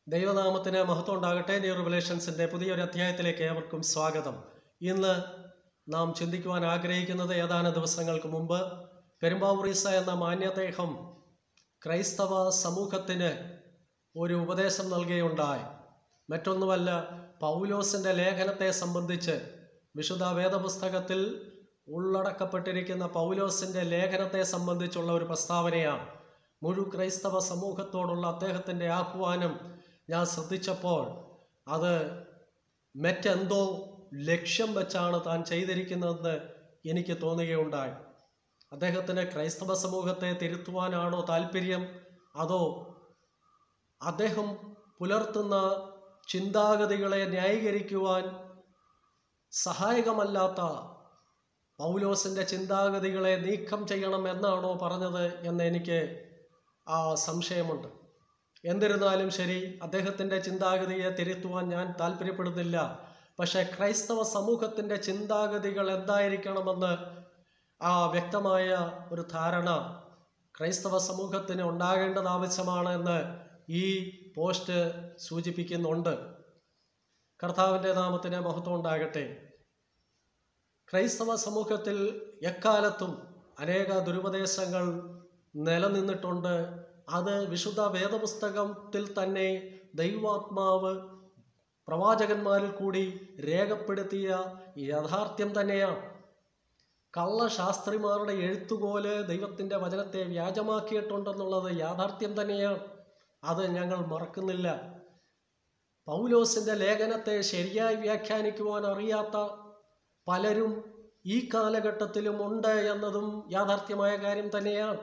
ദൈവനാമത്തിന് മഹത്വം ഉണ്ടാകട്ടെ ന്യൂ റിവലേഷൻസിൻ്റെ പുതിയൊരു അധ്യായത്തിലേക്ക് ഏവർക്കും സ്വാഗതം ഇന്ന് നാം ചിന്തിക്കുവാൻ ആഗ്രഹിക്കുന്നത് ഏതാനും ദിവസങ്ങൾക്ക് മുമ്പ് പെരുമ്പാവൂറീസ എന്ന മാന്യദേഹം ക്രൈസ്തവ സമൂഹത്തിന് ഒരു ഉപദേശം നൽകുകയുണ്ടായി മറ്റൊന്നുമല്ല പൗലോസിൻ്റെ ലേഖനത്തെ സംബന്ധിച്ച് വിശുദ്ധ വേദപുസ്തകത്തിൽ ഉള്ളടക്കപ്പെട്ടിരിക്കുന്ന പൗലോസിൻ്റെ ലേഖനത്തെ സംബന്ധിച്ചുള്ള ഒരു പ്രസ്താവനയാണ് മുഴു ക്രൈസ്തവ സമൂഹത്തോടുള്ള അദ്ദേഹത്തിൻ്റെ ആഹ്വാനം ഞാൻ ശ്രദ്ധിച്ചപ്പോൾ അത് മറ്റെന്തോ ലക്ഷ്യം വെച്ചാണ് താൻ ചെയ്തിരിക്കുന്നതെന്ന് എനിക്ക് തോന്നുകയുണ്ടായി അദ്ദേഹത്തിന് ക്രൈസ്തവ സമൂഹത്തെ തിരുത്തുവാനാണോ താല്പര്യം അതോ അദ്ദേഹം പുലർത്തുന്ന ചിന്താഗതികളെ ന്യായീകരിക്കുവാൻ സഹായകമല്ലാത്ത പൗലോസിൻ്റെ ചിന്താഗതികളെ നീക്കം ചെയ്യണം എന്നാണോ പറഞ്ഞത് എന്ന് എനിക്ക് ആ സംശയമുണ്ട് എന്നിരുന്നാലും ശരി അദ്ദേഹത്തിൻ്റെ ചിന്താഗതിയെ തിരുത്തുവാൻ ഞാൻ താല്പര്യപ്പെടുന്നില്ല പക്ഷേ ക്രൈസ്തവ സമൂഹത്തിൻ്റെ ചിന്താഗതികൾ എന്തായിരിക്കണമെന്ന് ആ വ്യക്തമായ ഒരു ധാരണ ക്രൈസ്തവ സമൂഹത്തിന് ഉണ്ടാകേണ്ടത് ആവശ്യമാണ് എന്ന് ഈ പോസ്റ്റ് സൂചിപ്പിക്കുന്നുണ്ട് കർത്താവിൻ്റെ നാമത്തിന് മഹത്വം ഉണ്ടാകട്ടെ ക്രൈസ്തവ സമൂഹത്തിൽ എക്കാലത്തും അനേക ദുരുപദേശങ്ങൾ നിലനിന്നിട്ടുണ്ട് അത് വിശുദ്ധ വേദപുസ്തകത്തിൽ തന്നെ ദൈവാത്മാവ് പ്രവാചകന്മാരിൽ കൂടി രേഖപ്പെടുത്തിയ യാഥാർത്ഥ്യം തന്നെയാണ് കള്ളശാസ്ത്രിമാരുടെ എഴുത്തുപോലെ ദൈവത്തിൻ്റെ വചനത്തെ വ്യാജമാക്കിയിട്ടുണ്ടെന്നുള്ളത് യാഥാർത്ഥ്യം തന്നെയാണ് അത് ഞങ്ങൾ മറക്കുന്നില്ല പൗലോസിൻ്റെ ലേഖനത്തെ ശരിയായി വ്യാഖ്യാനിക്കുവാൻ അറിയാത്ത പലരും ഈ കാലഘട്ടത്തിലും ഉണ്ട് എന്നതും യാഥാർത്ഥ്യമായ കാര്യം തന്നെയാണ്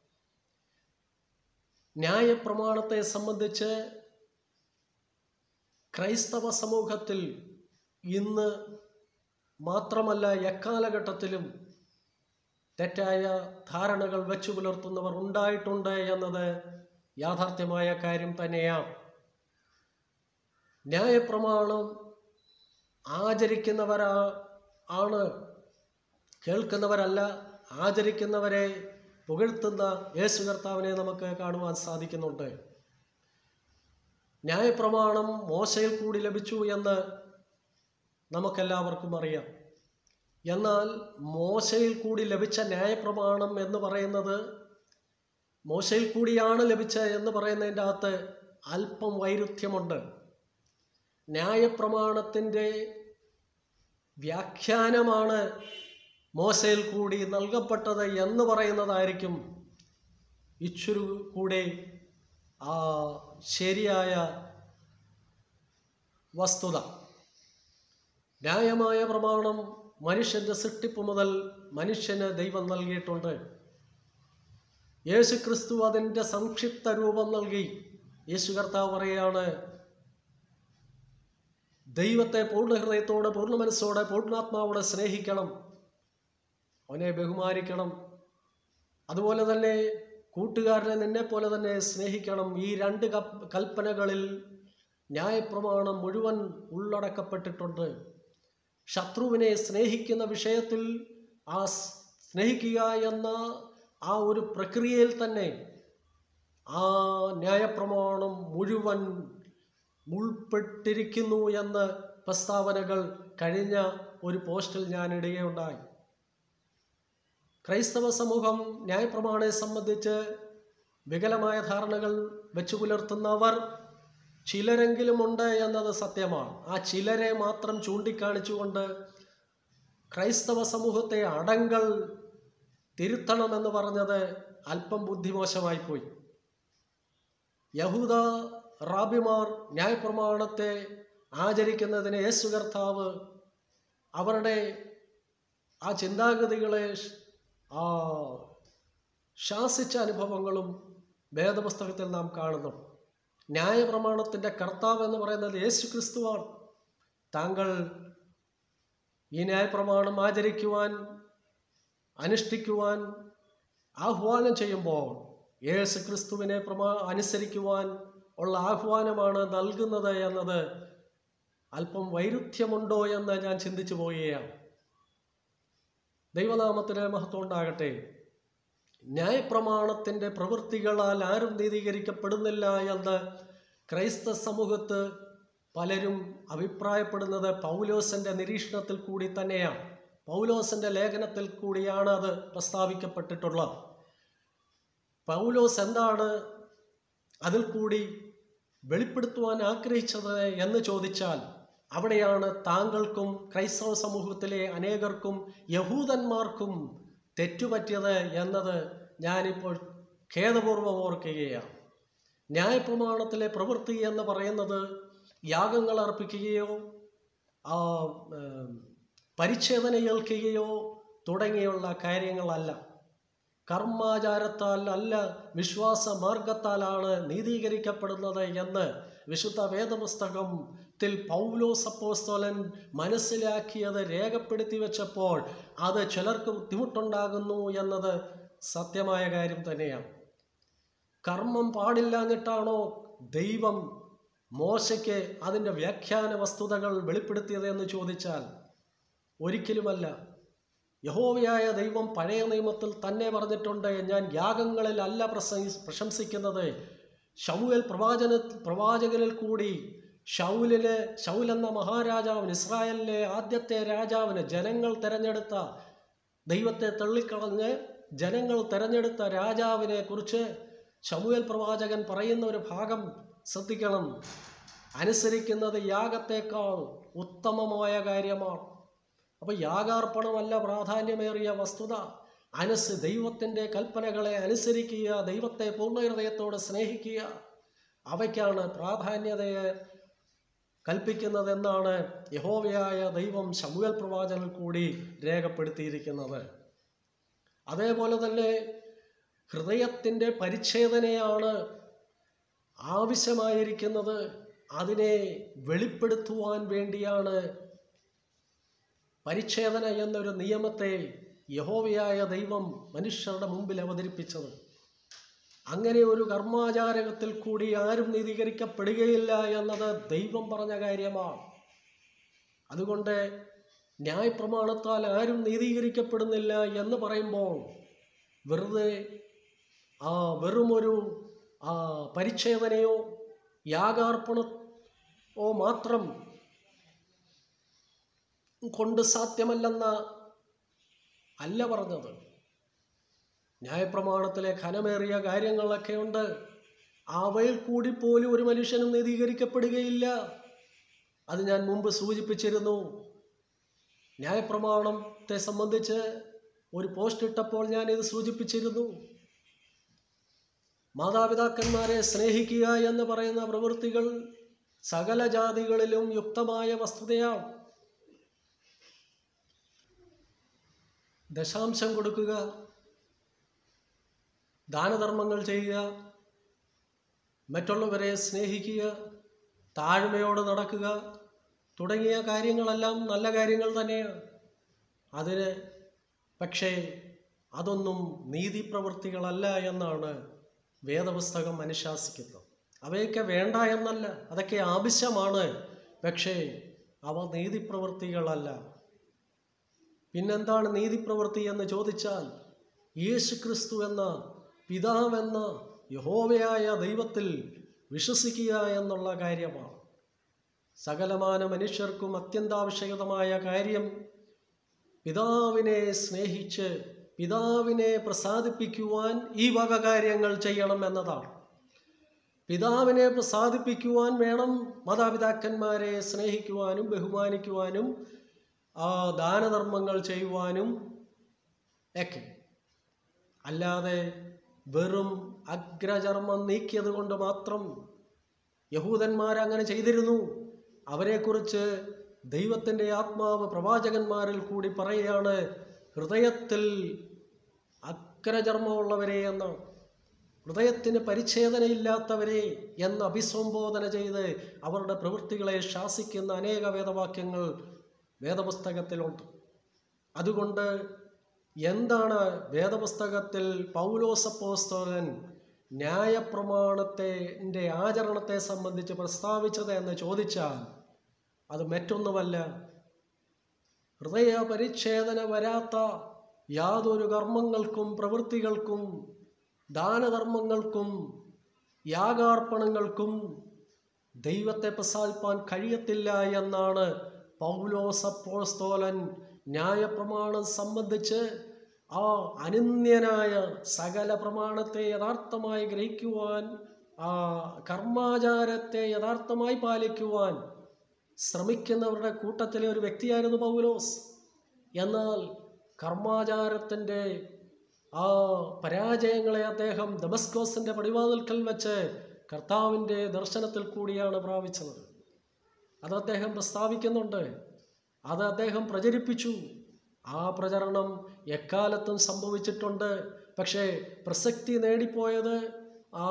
ന്യായപ്രമാണത്തെ സംബന്ധിച്ച് ക്രൈസ്തവ സമൂഹത്തിൽ ഇന്ന് മാത്രമല്ല എക്കാലഘട്ടത്തിലും തെറ്റായ ധാരണകൾ വെച്ചു പുലർത്തുന്നവർ ഉണ്ടായിട്ടുണ്ട് എന്നത് യാഥാർത്ഥ്യമായ കാര്യം തന്നെയാണ് ന്യായപ്രമാണം ആചരിക്കുന്നവരാ ആണ് കേൾക്കുന്നവരല്ല ആചരിക്കുന്നവരെ പുകഴ്ത്തുന്ന യേശു കർത്താവിനെ നമുക്ക് കാണുവാൻ സാധിക്കുന്നുണ്ട് ന്യായപ്രമാണം മോശയിൽ കൂടി ലഭിച്ചു എന്ന് നമുക്കെല്ലാവർക്കും അറിയാം എന്നാൽ മോശയിൽ കൂടി ലഭിച്ച ന്യായപ്രമാണം എന്ന് പറയുന്നത് മോശയിൽ കൂടിയാണ് ലഭിച്ച എന്ന് പറയുന്നതിൻ്റെ അകത്ത് അല്പം വൈരുദ്ധ്യമുണ്ട് ന്യായപ്രമാണത്തിൻ്റെ വ്യാഖ്യാനമാണ് മോശയിൽ കൂടി നൽകപ്പെട്ടത് എന്ന് പറയുന്നതായിരിക്കും ഇച്ചൊരു കൂടെ ആ ശരിയായ വസ്തുത ന്യായമായ പ്രമാണം മനുഷ്യൻ്റെ സൃഷ്ടിപ്പ് മുതൽ മനുഷ്യന് ദൈവം നൽകിയിട്ടുണ്ട് യേശു ക്രിസ്തു അതിൻ്റെ സംക്ഷിപ്ത രൂപം നൽകി യേശു കർത്താവ് പറയുകയാണ് ദൈവത്തെ പൂർണ്ണ ഹൃദയത്തോടെ പൂർണ്ണ മനസ്സോടെ പൂർണ്ണാത്മാവോടെ സ്നേഹിക്കണം അവനെ ബഹുമാനിക്കണം അതുപോലെ തന്നെ കൂട്ടുകാരനെ നിന്നെ പോലെ തന്നെ സ്നേഹിക്കണം ഈ രണ്ട് കൽപ്പനകളിൽ ന്യായപ്രമാണം മുഴുവൻ ഉള്ളടക്കപ്പെട്ടിട്ടുണ്ട് ശത്രുവിനെ സ്നേഹിക്കുന്ന വിഷയത്തിൽ ആ സ്നേഹിക്കുക എന്ന ആ ഒരു പ്രക്രിയയിൽ തന്നെ ആ ന്യായപ്രമാണം മുഴുവൻ ഉൾപ്പെട്ടിരിക്കുന്നു എന്ന് പ്രസ്താവനകൾ കഴിഞ്ഞ ഒരു പോസ്റ്റിൽ ഞാൻ ഇടുകയുണ്ടായി ക്രൈസ്തവ സമൂഹം ന്യായപ്രമാണത്തെ സംബന്ധിച്ച് വികലമായ ധാരണകൾ വെച്ചു പുലർത്തുന്നവർ ചിലരെങ്കിലും ഉണ്ട് എന്നത് സത്യമാണ് ആ ചിലരെ മാത്രം ചൂണ്ടിക്കാണിച്ചുകൊണ്ട് ക്രൈസ്തവ സമൂഹത്തെ അടങ്കൽ തിരുത്തണമെന്ന് പറഞ്ഞത് അല്പം ബുദ്ധിമോശമായി പോയി യഹൂദ റാബിമാർ ന്യായപ്രമാണത്തെ ആചരിക്കുന്നതിന് യേശു കർത്താവ് അവരുടെ ആ ചിന്താഗതികളെ ആ ശാസിച്ച അനുഭവങ്ങളും വേദപുസ്തകത്തിൽ നാം കാണുന്നു ന്യായപ്രമാണത്തിൻ്റെ കർത്താവ് എന്ന് പറയുന്നത് യേശു ക്രിസ്തുവാണ് താങ്കൾ ഈ ന്യായപ്രമാണം ആചരിക്കുവാൻ അനുഷ്ഠിക്കുവാൻ ആഹ്വാനം ചെയ്യുമ്പോൾ യേശു ക്രിസ്തുവിനെ പ്രമാ അനുസരിക്കുവാൻ ഉള്ള ആഹ്വാനമാണ് നൽകുന്നത് എന്നത് അല്പം വൈരുദ്ധ്യമുണ്ടോ എന്ന് ഞാൻ ചിന്തിച്ചു പോവുകയാണ് ദൈവനാമത്തിന് മഹത്വം ഉണ്ടാകട്ടെ ന്യായപ്രമാണത്തിൻ്റെ പ്രവൃത്തികളാൽ ആരും നീതീകരിക്കപ്പെടുന്നില്ല എന്ന് ക്രൈസ്തവ സമൂഹത്ത് പലരും അഭിപ്രായപ്പെടുന്നത് പൗലോസിൻ്റെ നിരീക്ഷണത്തിൽ കൂടി തന്നെയാണ് പൗലോസിൻ്റെ ലേഖനത്തിൽ കൂടിയാണ് അത് പ്രസ്താവിക്കപ്പെട്ടിട്ടുള്ളത് പൗലോസ് എന്താണ് അതിൽ കൂടി വെളിപ്പെടുത്തുവാൻ ആഗ്രഹിച്ചത് എന്ന് ചോദിച്ചാൽ അവിടെയാണ് താങ്കൾക്കും ക്രൈസ്തവ സമൂഹത്തിലെ അനേകർക്കും യഹൂദന്മാർക്കും തെറ്റുപറ്റിയത് എന്നത് ഞാനിപ്പോൾ ഖേദപൂർവ്വം ഓർക്കുകയാണ് ന്യായപ്രമാണത്തിലെ പ്രവൃത്തി എന്ന് പറയുന്നത് യാഗങ്ങൾ അർപ്പിക്കുകയോ ആ, ഏം, പരിച്ഛേദന ഏൽക്കുകയോ തുടങ്ങിയുള്ള കാര്യങ്ങളല്ല കർമാചാരത്താൽ അല്ല വിശ്വാസ മാർഗത്താലാണ് നീതീകരിക്കപ്പെടുന്നത് എന്ന് വിശുദ്ധ വേദപുസ്തകത്തിൽ പൗലോസ് അപ്പോസ്തലൻ മനസ്സിലാക്കിയത് രേഖപ്പെടുത്തി വെച്ചപ്പോൾ അത് ചിലർക്ക് ബുദ്ധിമുട്ടുണ്ടാകുന്നു എന്നത് സത്യമായ കാര്യം തന്നെയാണ് കർമ്മം പാടില്ലാഞ്ഞിട്ടാണോ ദൈവം മോശയ്ക്ക് അതിൻ്റെ വ്യാഖ്യാന വസ്തുതകൾ വെളിപ്പെടുത്തിയത് എന്ന് ചോദിച്ചാൽ ഒരിക്കലുമല്ല യഹോവയായ ദൈവം പഴയ നിയമത്തിൽ തന്നെ പറഞ്ഞിട്ടുണ്ട് ഞാൻ യാഗങ്ങളിലല്ല പ്രശംസി പ്രശംസിക്കുന്നത് ഷൗൽ പ്രവാചന പ്രവാചകനിൽ കൂടി ഷൗലിന് ഷൗൽ എന്ന മഹാരാജാവിന് ഇസ്രായേലിലെ ആദ്യത്തെ രാജാവിന് ജനങ്ങൾ തിരഞ്ഞെടുത്ത ദൈവത്തെ തള്ളിക്കളഞ്ഞ് ജനങ്ങൾ തിരഞ്ഞെടുത്ത രാജാവിനെ കുറിച്ച് ശമുവേൽ പ്രവാചകൻ പറയുന്ന ഒരു ഭാഗം ശ്രദ്ധിക്കണം അനുസരിക്കുന്നത് യാഗത്തേക്കാൾ ഉത്തമമായ കാര്യമാണ് അപ്പോൾ യാഗാർപ്പണമല്ല പ്രാധാന്യമേറിയ വസ്തുത അനുസ് ദൈവത്തിൻ്റെ കൽപ്പനകളെ അനുസരിക്കുക ദൈവത്തെ പൂർണ്ണ ഹൃദയത്തോടെ സ്നേഹിക്കുക അവയ്ക്കാണ് പ്രാധാന്യതയെ കൽപ്പിക്കുന്നതെന്നാണ് യഹോവയായ ദൈവം ശമുവൽ പ്രവാചകനിൽ കൂടി രേഖപ്പെടുത്തിയിരിക്കുന്നത് അതേപോലെ തന്നെ ഹൃദയത്തിൻ്റെ പരിച്ഛേദനയാണ് ആവശ്യമായിരിക്കുന്നത് അതിനെ വെളിപ്പെടുത്തുവാൻ വേണ്ടിയാണ് പരിച്ഛേദന എന്നൊരു നിയമത്തെ യഹോവയായ ദൈവം മനുഷ്യരുടെ മുമ്പിൽ അവതരിപ്പിച്ചത് അങ്ങനെ ഒരു കർമാചാരകത്തിൽ കൂടി ആരും നീതീകരിക്കപ്പെടുകയില്ല എന്നത് ദൈവം പറഞ്ഞ കാര്യമാണ് അതുകൊണ്ട് ന്യായപ്രമാണത്താൽ ആരും നീതീകരിക്കപ്പെടുന്നില്ല എന്ന് പറയുമ്പോൾ വെറുതെ ആ വെറുമൊരു ആ പരിച്ഛേദനയോ യാഗാർപ്പണമോ മാത്രം കൊണ്ട് സാധ്യമല്ലെന്ന അല്ല പറഞ്ഞത് ന്യായപ്രമാണത്തിലെ ഘനമേറിയ കാര്യങ്ങളൊക്കെ ഉണ്ട് അവയിൽ കൂടി പോലും ഒരു മനുഷ്യനും നീതീകരിക്കപ്പെടുകയില്ല അത് ഞാൻ മുമ്പ് സൂചിപ്പിച്ചിരുന്നു ന്യായപ്രമാണത്തെ സംബന്ധിച്ച് ഒരു പോസ്റ്റ് ഇട്ടപ്പോൾ ഞാൻ ഇത് സൂചിപ്പിച്ചിരുന്നു മാതാപിതാക്കന്മാരെ സ്നേഹിക്കുക എന്ന് പറയുന്ന പ്രവൃത്തികൾ സകല ജാതികളിലും യുക്തമായ വസ്തുതയാണ് ദശാംശം കൊടുക്കുക ദാനധർമ്മങ്ങൾ ചെയ്യുക മറ്റുള്ളവരെ സ്നേഹിക്കുക താഴ്മയോടെ നടക്കുക തുടങ്ങിയ കാര്യങ്ങളെല്ലാം നല്ല കാര്യങ്ങൾ തന്നെയാണ് അതിന് പക്ഷേ അതൊന്നും നീതി പ്രവൃത്തികളല്ല എന്നാണ് വേദപുസ്തകം അനുശാസിക്കുന്നത് അവയൊക്കെ വേണ്ട എന്നല്ല അതൊക്കെ ആവശ്യമാണ് പക്ഷേ അവ നീതി പ്രവൃത്തികളല്ല പിന്നെന്താണ് നീതിപ്രവൃത്തി എന്ന് ചോദിച്ചാൽ യേശു ക്രിസ്തു എന്ന പിതാവെന്ന യഹോവയായ ദൈവത്തിൽ വിശ്വസിക്കുക എന്നുള്ള കാര്യമാണ് സകലമാന മനുഷ്യർക്കും അത്യന്താവശ്യകതമായ കാര്യം പിതാവിനെ സ്നേഹിച്ച് പിതാവിനെ പ്രസാദിപ്പിക്കുവാൻ ഈ വക കാര്യങ്ങൾ ചെയ്യണം എന്നതാണ് പിതാവിനെ പ്രസാദിപ്പിക്കുവാൻ വേണം മാതാപിതാക്കന്മാരെ സ്നേഹിക്കുവാനും ബഹുമാനിക്കുവാനും ആ ദാനധർമ്മങ്ങൾ ചെയ്യുവാനും ഒക്കെ അല്ലാതെ വെറും അഗ്രചർമ്മം നീക്കിയത് കൊണ്ട് മാത്രം യഹൂദന്മാർ അങ്ങനെ ചെയ്തിരുന്നു അവരെക്കുറിച്ച് ദൈവത്തിൻ്റെ ആത്മാവ് പ്രവാചകന്മാരിൽ കൂടി പറയുകയാണ് ഹൃദയത്തിൽ അഗ്രചർമ്മമുള്ളവരെ എന്നാണ് ഹൃദയത്തിന് പരിച്ഛേദനയില്ലാത്തവരെ എന്ന് അഭിസംബോധന ചെയ്ത് അവരുടെ പ്രവൃത്തികളെ ശാസിക്കുന്ന അനേക വേദവാക്യങ്ങൾ വേദപുസ്തകത്തിലുണ്ട് അതുകൊണ്ട് എന്താണ് വേദപുസ്തകത്തിൽ പൗലോസപ്പോസ്തോലൻ ന്യായപ്രമാണത്തെ ആചരണത്തെ സംബന്ധിച്ച് പ്രസ്താവിച്ചത് എന്ന് ചോദിച്ചാൽ അത് മറ്റൊന്നുമല്ല ഹൃദയ പരിച്ഛേദന വരാത്ത യാതൊരു കർമ്മങ്ങൾക്കും പ്രവൃത്തികൾക്കും ദാനധർമ്മങ്ങൾക്കും യാഗാർപ്പണങ്ങൾക്കും ദൈവത്തെ പ്രസാദിപ്പാൻ കഴിയത്തില്ല എന്നാണ് പൗലോസപ്പോസ്തോലൻ ന്യായപ്രമാണം സംബന്ധിച്ച് ആ അനന്യനായ സകല പ്രമാണത്തെ യഥാർത്ഥമായി ഗ്രഹിക്കുവാൻ ആ കർമാചാരത്തെ യഥാർത്ഥമായി പാലിക്കുവാൻ ശ്രമിക്കുന്നവരുടെ കൂട്ടത്തിലെ ഒരു വ്യക്തിയായിരുന്നു പൗലോസ് എന്നാൽ കർമാചാരത്തിൻ്റെ ആ പരാജയങ്ങളെ അദ്ദേഹം ദമസ്കോസിൻ്റെ പടിവാതിൽക്കൽ വെച്ച് കർത്താവിൻ്റെ ദർശനത്തിൽ കൂടിയാണ് പ്രാപിച്ചത് അത് അദ്ദേഹം പ്രസ്താവിക്കുന്നുണ്ട് അത് അദ്ദേഹം പ്രചരിപ്പിച്ചു ആ പ്രചരണം എക്കാലത്തും സംഭവിച്ചിട്ടുണ്ട് പക്ഷേ പ്രസക്തി നേടിപ്പോയത് ആ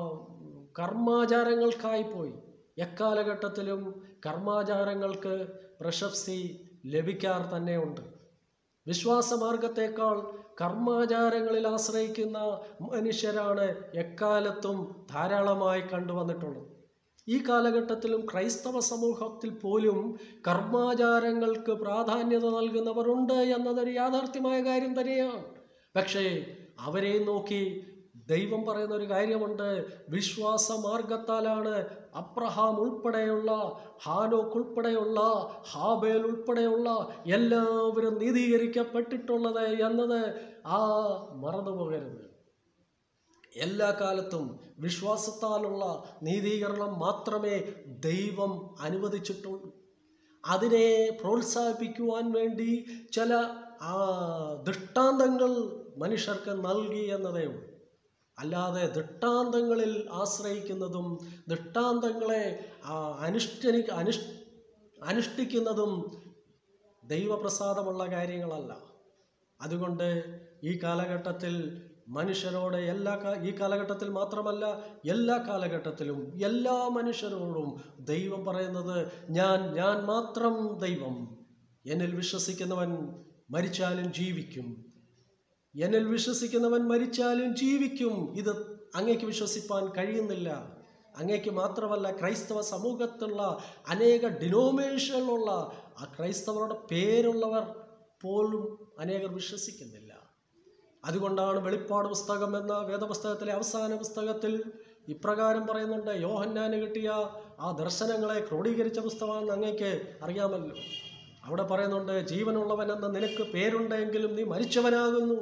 കർമാചാരങ്ങൾക്കായി പോയി എക്കാലഘട്ടത്തിലും കർമാചാരങ്ങൾക്ക് പ്രശസ്തി ലഭിക്കാറ് തന്നെയുണ്ട് വിശ്വാസമാർഗത്തേക്കാൾ കർമാചാരങ്ങളിൽ ആശ്രയിക്കുന്ന മനുഷ്യരാണ് എക്കാലത്തും ധാരാളമായി കണ്ടുവന്നിട്ടുള്ളത് ഈ കാലഘട്ടത്തിലും ക്രൈസ്തവ സമൂഹത്തിൽ പോലും കർമാചാരങ്ങൾക്ക് പ്രാധാന്യത നൽകുന്നവരുണ്ട് എന്നതൊരു യാഥാർത്ഥ്യമായ കാര്യം തന്നെയാണ് പക്ഷേ അവരെ നോക്കി ദൈവം പറയുന്ന ഒരു കാര്യമുണ്ട് വിശ്വാസ മാർഗത്താലാണ് അബ്രഹാം ഉൾപ്പെടെയുള്ള ഹാനോക്ക് ഉൾപ്പെടെയുള്ള ഹാബേൽ ഉൾപ്പെടെയുള്ള എല്ലാവരും നീതീകരിക്കപ്പെട്ടിട്ടുള്ളത് എന്നത് ആ മറന്നുപോകരുത് എല്ലാ കാലത്തും വിശ്വാസത്താലുള്ള നീതീകരണം മാത്രമേ ദൈവം അനുവദിച്ചിട്ടുള്ളൂ അതിനെ പ്രോത്സാഹിപ്പിക്കുവാൻ വേണ്ടി ചില ആ ദൃഷ്ടാന്തങ്ങൾ മനുഷ്യർക്ക് നൽകി എന്നതേ ഉള്ളൂ അല്ലാതെ ദൃഷ്ടാന്തങ്ങളിൽ ആശ്രയിക്കുന്നതും ദൃഷ്ടാന്തങ്ങളെ ആ, അനുഷ്ഠനി അനുഷ് അനുഷ്ഠിക്കുന്നതും ദൈവപ്രസാദമുള്ള കാര്യങ്ങളല്ല അതുകൊണ്ട് ഈ കാലഘട്ടത്തിൽ മനുഷ്യരോട് എല്ലാ കാ- ഈ കാലഘട്ടത്തിൽ മാത്രമല്ല എല്ലാ കാലഘട്ടത്തിലും എല്ലാ മനുഷ്യരോടും ദൈവം പറയുന്നത് ഞാൻ ഞാൻ മാത്രം ദൈവം എന്നിൽ വിശ്വസിക്കുന്നവൻ മരിച്ചാലും ജീവിക്കും എന്നിൽ വിശ്വസിക്കുന്നവൻ മരിച്ചാലും ജീവിക്കും ഇത് അങ്ങേക്ക് വിശ്വസിപ്പാൻ കഴിയുന്നില്ല അങ്ങേക്ക് മാത്രമല്ല ക്രൈസ്തവ സമൂഹത്തിലുള്ള അനേക ഡിനോമിനേഷനിലുള്ള ആ ക്രൈസ്തവരുടെ പേരുള്ളവർ പോലും അനേകർ വിശ്വസിക്കുന്നില്ല അതുകൊണ്ടാണ് വെളിപ്പാട് പുസ്തകം എന്ന വേദപുസ്തകത്തിലെ അവസാന പുസ്തകത്തിൽ ഇപ്രകാരം പറയുന്നുണ്ട് യോഹന്നാന് കിട്ടിയ ആ ദർശനങ്ങളെ ക്രോഡീകരിച്ച പുസ്തകമാണെന്ന് അങ്ങേക്ക് അറിയാമല്ലോ അവിടെ പറയുന്നുണ്ട് ജീവനുള്ളവൻ എന്ന നിനക്ക് പേരുണ്ടെങ്കിലും നീ മരിച്ചവനാകുന്നു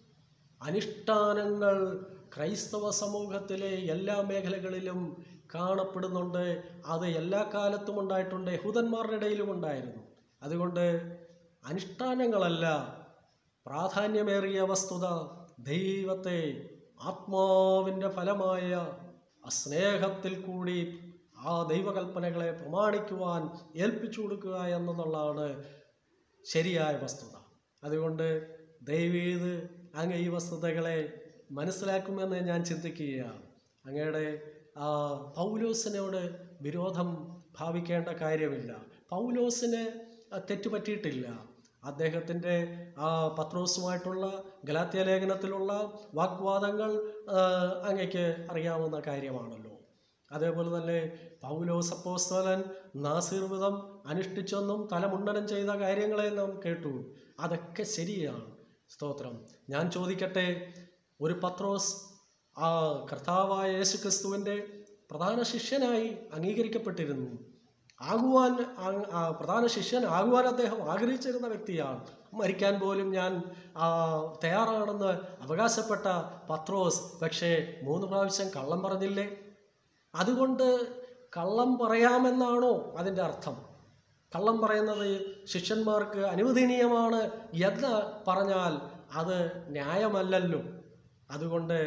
അനുഷ്ഠാനങ്ങൾ ക്രൈസ്തവ സമൂഹത്തിലെ എല്ലാ മേഖലകളിലും കാണപ്പെടുന്നുണ്ട് അത് എല്ലാ കാലത്തും ഉണ്ടായിട്ടുണ്ട് യഹൂദന്മാരുടെ ഇടയിലും ഉണ്ടായിരുന്നു അതുകൊണ്ട് അനുഷ്ഠാനങ്ങളല്ല പ്രാധാന്യമേറിയ വസ്തുത ദൈവത്തെ ആത്മാവിൻ്റെ ഫലമായ ആ സ്നേഹത്തിൽ കൂടി ആ ദൈവകൽപ്പനകളെ പ്രമാണിക്കുവാൻ ഏൽപ്പിച്ചു കൊടുക്കുക എന്നുള്ളതാണ് ശരിയായ വസ്തുത അതുകൊണ്ട് ദയവേത് അങ്ങ് ഈ വസ്തുതകളെ മനസ്സിലാക്കുമെന്ന് ഞാൻ ചിന്തിക്കുകയാണ് അങ്ങയുടെ ആ പൗലോസിനോട് വിരോധം ഭാവിക്കേണ്ട കാര്യമില്ല പൗലോസിന് ആ തെറ്റ് പറ്റിയിട്ടില്ല അദ്ദേഹത്തിൻ്റെ ആ പത്രോസുമായിട്ടുള്ള ഗലാത്യ ലേഖനത്തിലുള്ള വാഗ്വാദങ്ങൾ ആ, അങ്ങയ്ക്ക് അറിയാവുന്ന കാര്യമാണല്ലോ അതേപോലെ തന്നെ പൗലോസ് അപ്പോസ്തലൻ നാസീർവിധം അനുഷ്ഠിച്ചെന്നും തലമുണ്ടനം ചെയ്ത കാര്യങ്ങളെ നാം കേട്ടു അതൊക്കെ ശരിയാണ് സ്തോത്രം ഞാൻ ചോദിക്കട്ടെ ഒരു പത്രോസ് ആ കർത്താവായ യേശു ക്രിസ്തുവിൻ്റെ പ്രധാന ശിഷ്യനായി അംഗീകരിക്കപ്പെട്ടിരുന്നു ആകുവാൻ ആ- ആ പ്രധാന ശിഷ്യൻ ആകുവാൻ അദ്ദേഹം ആഗ്രഹിച്ചിരുന്ന വ്യക്തിയാണ് മരിക്കാൻ പോലും ഞാൻ ആ, തയ്യാറാണെന്ന് അവകാശപ്പെട്ട പത്രോസ് പക്ഷേ മൂന്ന് പ്രാവശ്യം കള്ളം പറഞ്ഞില്ലേ അതുകൊണ്ട് കള്ളം പറയാമെന്നാണോ അതിൻ്റെ അർത്ഥം കള്ളം പറയുന്നത് ശിഷ്യന്മാർക്ക് അനുവദനീയമാണ് എന്ന് പറഞ്ഞാൽ അത് ന്യായമല്ലല്ലോ അതുകൊണ്ട്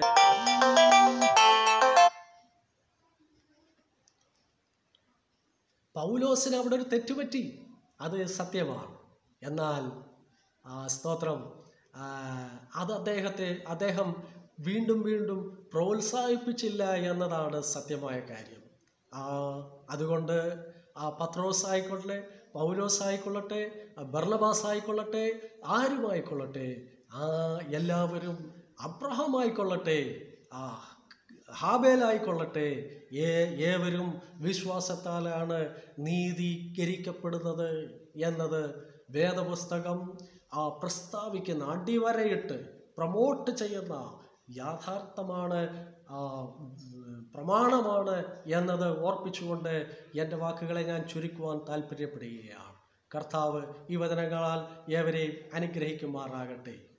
പൗലോസിന് അവിടെ ഒരു തെറ്റുപറ്റി അത് സത്യമാണ് എന്നാൽ ആ, സ്തോത്രം ആ, അത് അദ്ദേഹത്തെ അദ്ദേഹം വീണ്ടും വീണ്ടും പ്രോത്സാഹിപ്പിച്ചില്ല എന്നതാണ് സത്യമായ കാര്യം ആ, അതുകൊണ്ട് ആ പത്രോസ് ആയിക്കൊള്ളട്ടെ പൗലോസ് ആയിക്കൊള്ളട്ടെ ആ ബർണബാസ് ആയിക്കൊള്ളട്ടെ ആരുമായിക്കൊള്ളട്ടെ ആ എല്ലാവരും അബ്രഹാം ആയിക്കൊള്ളട്ടെ ആ ഹാബേലായിക്കൊള്ളട്ടെ ഏ ഏവരും വിശ്വാസത്താലാണ് നീതീകരിക്കപ്പെടുന്നത് എന്നത് വേദപുസ്തകം ആ പ്രസ്താവിക്കുന്ന അടിവരയിട്ട് പ്രൊമോട്ട് ചെയ്യുന്ന യാഥാർത്ഥ്യമാണ് ആ പ്രമാണമാണ് എന്നത് ഓർപ്പിച്ചുകൊണ്ട് എൻ്റെ വാക്കുകളെ ഞാൻ ചുരുക്കുവാൻ താല്പര്യപ്പെടുകയാണ് കർത്താവ് ഈ വചനങ്ങളാൽ ഏവരെയും അനുഗ്രഹിക്കുമാറാകട്ടെ